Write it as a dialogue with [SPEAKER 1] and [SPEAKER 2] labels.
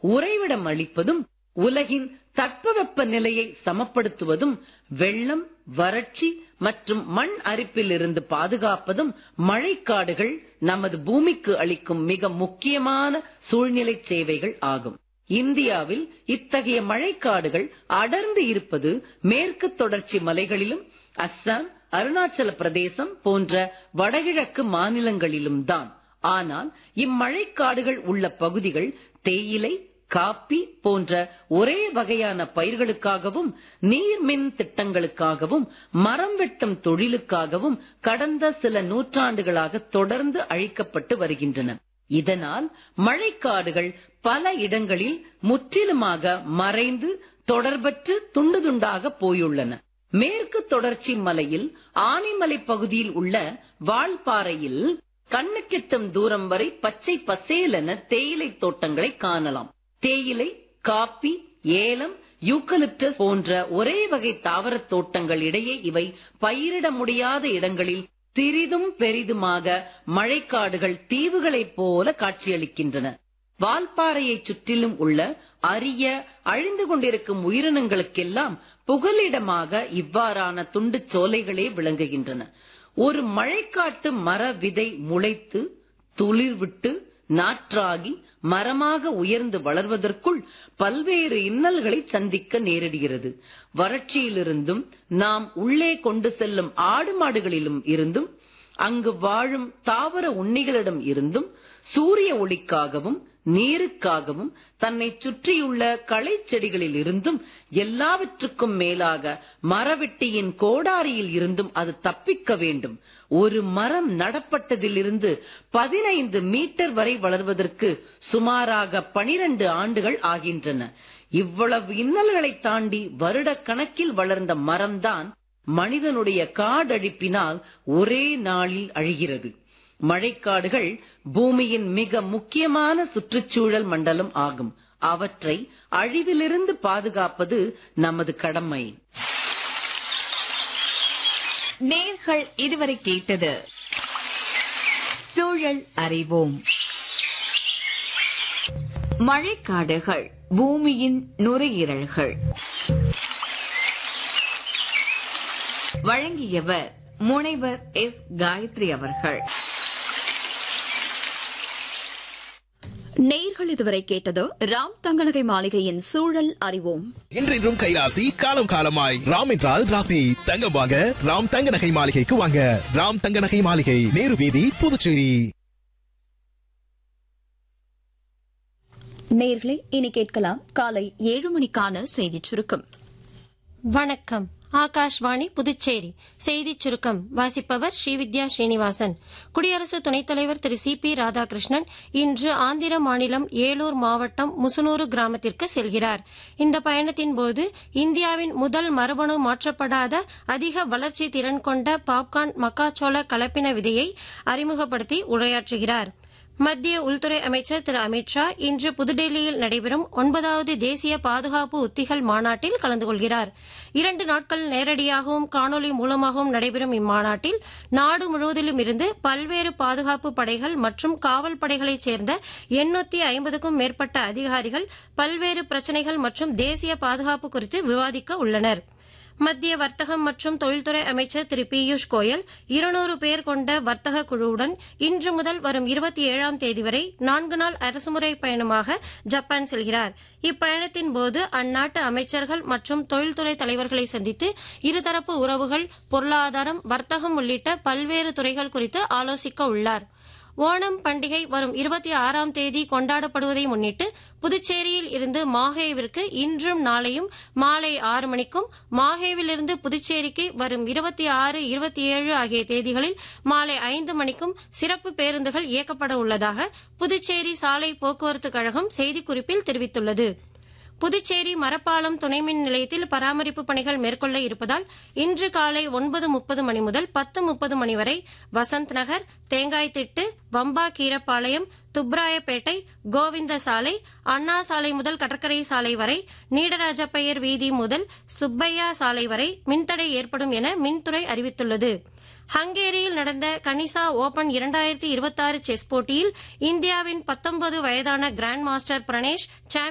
[SPEAKER 1] உறைவிடம் அளிப்பதும் உலகின் தட்பவெப்ப நிலையை சமப்படுத்துவதும் வெள்ளம் வறட்சி மற்றும் மண் அரிப்பிலிருந்து பாதுகாப்பதும் மழைக்காடுகள் நமது பூமிக்கு அளிக்கும் மிக முக்கியமான சூழ்நிலை சேவைகள் ஆகும் இந்தியாவில் இத்தகைய மழைக்காடுகள் அடர்ந்து இருப்பது மேற்கு தொடர்ச்சி மலைகளிலும் அஸ்ஸாம் அருணாச்சல பிரதேசம் போன்ற வடகிழக்கு மாநிலங்களிலும் தான் ஆனால் இம்மழைக்காடுகள் உள்ள பகுதிகள் தேயிலை காப்பி போன்ற ஒரே வகையான பயிர்களுக்காகவும் நீர்மின் திட்டங்களுக்காகவும் மரம் வெட்டும் தொழிலுக்காகவும் கடந்த சில நூற்றாண்டுகளாக தொடர்ந்து அழிக்கப்பட்டு வருகின்றன இதனால் மழைக்காடுகள் பல இடங்களில் முற்றிலுமாக மறைந்து தொடர்பற்று துண்டு துண்டாக போயுள்ளன மேற்கு தொடர்ச்சி மலையில் ஆனைமலை பகுதியில் உள்ள வால்பாறையில் கண்ணுக்கெட்டும் தூரம் வரை பச்சை பசேலென தேயிலை தோட்டங்களை காணலாம் தேயிலை காப்பி ஏலம் யூக்கலிப்டஸ் போன்ற ஒரே வகை தாவரத் தோட்டங்கள் இடையே இவை பயிரிட முடியாத இடங்களில் சிறிதும் பெரிதுமாக மழைக்காடுகள் தீவுகளைப் போல காட்சியளிக்கின்றன வால்பாறையை சுற்றிலும் உள்ள அரிய அழிந்து கொண்டிருக்கும் உயிரினங்களுக்கெல்லாம் புகலிடமாக இவ்வாறான துண்டு சோலைகளே விளங்குகின்றன ஒரு மழைக்காட்டு மர விதை முளைத்து துளிர்விட்டு நாற்றாகி மரமாக உயர்ந்து வளர்வதற்குள் பல்வேறு இன்னல்களை சந்திக்க நேரிடுகிறது வறட்சியிலிருந்தும் நாம் உள்ளே கொண்டு செல்லும் ஆடு மாடுகளிலும் இருந்தும் அங்கு வாழும் தாவர உண்ணிகளிடம் இருந்தும் சூரிய ஒளிக்காகவும் நீருக்காகவும் தன்னை சுற்றியுள்ள களை செடிகளில் இருந்தும் எல்லாவற்றுக்கும் மேலாக மரவெட்டியின் கோடாரியில் இருந்தும் அது தப்பிக்க வேண்டும் ஒரு மரம் நடப்பட்டதிலிருந்து பதினைந்து மீட்டர் வரை வளர்வதற்கு சுமாராக பனிரெண்டு ஆண்டுகள் ஆகின்றன இவ்வளவு இன்னல்களை தாண்டி வருட கணக்கில் வளர்ந்த மரம்தான் மனிதனுடைய காடழிப்பினால் ஒரே நாளில் அழிகிறது மழைக்காடுகள் பூமியின் மிக முக்கியமான சுற்றுச்சூழல் மண்டலம் ஆகும் அவற்றை அழிவிலிருந்து பாதுகாப்பது நமது கடமை
[SPEAKER 2] நேர்கள் இதுவரை கேட்டது சூழல் அறிவோம் மழைக்காடுகள் பூமியின் நுரையீரல்கள் வழங்கியவர் முனைவர் எஸ் காயத்ரி அவர்கள்
[SPEAKER 3] நேர்கள் இதுவரை கேட்டது ராம் தங்கநகை மாளிகையின் சூழல் அறிவோம்
[SPEAKER 4] இன்றின்றும் கைராசி காலம் காலமாய் ராம் என்றால் ராசி தங்கம் வாங்க ராம் தங்க நகை மாளிகைக்கு வாங்க ராம் தங்க நகை மாளிகை நேரு வீதி புதுச்சேரி
[SPEAKER 3] நேர்களே இனி கேட்கலாம் காலை ஏழு மணிக்கான செய்திச் சுருக்கம்
[SPEAKER 5] வணக்கம் ஆகாஷ்வாணி புதுச்சேரி செய்திச் சுருக்கம் வாசிப்பவர் ஸ்ரீவித்யா ஸ்ரீனிவாசன் குடியரசு துணைத் தலைவர் திரு சி பி ராதாகிருஷ்ணன் இன்று ஆந்திர மாநிலம் ஏலூர் மாவட்டம் முசுனூரு கிராமத்திற்கு செல்கிறார் இந்த பயணத்தின் போது இந்தியாவின் முதல் மரபணு மாற்றப்படாத அதிக வளர்ச்சி திறன் கொண்ட பாப்கார்ன் மக்காச்சோள கலப்பின விதையை அறிமுகப்படுத்தி உரையாற்றுகிறார் மத்திய உள்துறை அமைச்சர் திரு அமித்ஷா இன்று புதுடெல்லியில் நடைபெறும் ஒன்பதாவது தேசிய பாதுகாப்பு உத்திகள் மாநாட்டில் கலந்து கொள்கிறார் இரண்டு நாட்கள் நேரடியாகவும் காணொலி மூலமாகவும் நடைபெறும் இம்மாநாட்டில் நாடு முழுவதிலும் இருந்து பல்வேறு பாதுகாப்பு படைகள் மற்றும் காவல் படைகளைச் சேர்ந்த எண்ணூத்தி ஐம்பதுக்கும் மேற்பட்ட அதிகாரிகள் பல்வேறு பிரச்சினைகள் மற்றும் தேசிய பாதுகாப்பு குறித்து விவாதிக்க உள்ளனர் மத்திய வர்த்தகம் மற்றும் தொழில்துறை அமைச்சர் திரு பியூஷ் கோயல் இருநூறு பேர் கொண்ட வர்த்தக குழுவுடன் இன்று முதல் வரும் இருபத்தி ஏழாம் தேதி வரை நான்கு நாள் அரசுமுறை பயணமாக ஜப்பான் செல்கிறார் இப்பயணத்தின் போது அந்நாட்டு அமைச்சர்கள் மற்றும் தொழில்துறை தலைவர்களை சந்தித்து இருதரப்பு உறவுகள் பொருளாதாரம் வர்த்தகம் உள்ளிட்ட பல்வேறு துறைகள் குறித்து ஆலோசிக்க உள்ளார் ஓணம் பண்டிகை வரும் இருபத்தி ஆறாம் தேதி கொண்டாடப்படுவதை முன்னிட்டு புதுச்சேரியில் இருந்து மாஹேவிற்கு இன்றும் நாளையும் மாலை ஆறு மணிக்கும் மாஹேவிலிருந்து புதுச்சேரிக்கு வரும் இருபத்தி ஆறு இருபத்தி ஏழு ஆகிய தேதிகளில் மாலை ஐந்து மணிக்கும் சிறப்பு பேருந்துகள் இயக்கப்பட உள்ளதாக புதுச்சேரி சாலை போக்குவரத்து கழகம் செய்திக்குறிப்பில் தெரிவித்துள்ளது புதுச்சேரி மரப்பாலம் துணைமின் நிலையத்தில் பராமரிப்பு பணிகள் மேற்கொள்ள இருப்பதால் இன்று காலை ஒன்பது முப்பது மணி முதல் பத்து முப்பது மணி வரை வசந்த் நகர் தேங்காய்திட்டு வம்பா கீரப்பாளையம் துப்ராயப்பேட்டை கோவிந்த சாலை அண்ணா சாலை முதல் கடற்கரை சாலை வரை நீடராஜப்பையர் வீதி முதல் சுப்பையா சாலை வரை மின்தடை ஏற்படும் என மின்துறை அறிவித்துள்ளது ஹங்கேரியில் நடந்த கனிசா ஓபன் இரண்டாயிரத்தி இருபத்தாறு செஸ் போட்டியில் இந்தியாவின் பத்தொன்பது வயதான கிராண்ட் மாஸ்டர் பிரணேஷ்